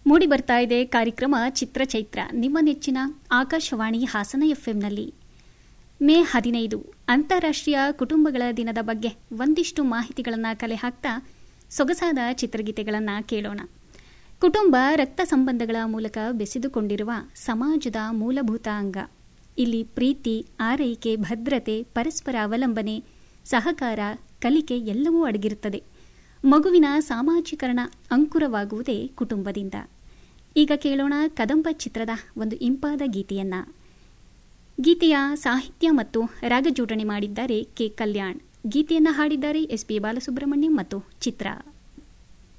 ಮೂಡಿ ಬರ್ತಾ ಇದೆ ಕಾರ್ಯಕ್ರಮ ಚಿತ್ರಚೈತ್ರ ನಿಮ್ಮ ನೆಚ್ಚಿನ ಆಕಾಶವಾಣಿ ಹಾಸನ ಎಫ್ಎಂನಲ್ಲಿ ಮೇ ಹದಿನೈದು ಅಂತಾರಾಷ್ಟ್ರೀಯ ಕುಟುಂಬಗಳ ದಿನದ ಬಗ್ಗೆ ಒಂದಿಷ್ಟು ಮಾಹಿತಿಗಳನ್ನು ಕಲೆ ಹಾಕ್ತಾ ಸೊಗಸಾದ ಚಿತ್ರಗೀತೆಗಳನ್ನು ಕೇಳೋಣ ಕುಟುಂಬ ರಕ್ತ ಸಂಬಂಧಗಳ ಮೂಲಕ ಬೆಸೆದುಕೊಂಡಿರುವ ಸಮಾಜದ ಮೂಲಭೂತ ಅಂಗ ಇಲ್ಲಿ ಪ್ರೀತಿ ಆರೈಕೆ ಭದ್ರತೆ ಪರಸ್ಪರ ಅವಲಂಬನೆ ಸಹಕಾರ ಕಲಿಕೆ ಎಲ್ಲವೂ ಅಡಗಿರುತ್ತದೆ ಮಗುವಿನ ಸಾಮಾಜೀಕರಣ ಅಂಕುರವಾಗುವುದೇ ಕುಟುಂಬದಿಂದ ಈಗ ಕೇಳೋಣ ಕದಂಬ ಚಿತ್ರದ ಒಂದು ಇಂಪಾದ ಗೀತೆಯನ್ನ ಗೀತೆಯ ಸಾಹಿತ್ಯ ಮತ್ತು ರಾಗಜೋಡಣೆ ಮಾಡಿದ್ದಾರೆ ಕೆ ಕಲ್ಯಾಣ್ ಗೀತೆಯನ್ನು ಹಾಡಿದ್ದಾರೆ ಎಸ್ ಪಿ ಬಾಲಸುಬ್ರಹ್ಮಣ್ಯಂ ಮತ್ತು ಚಿತ್ರ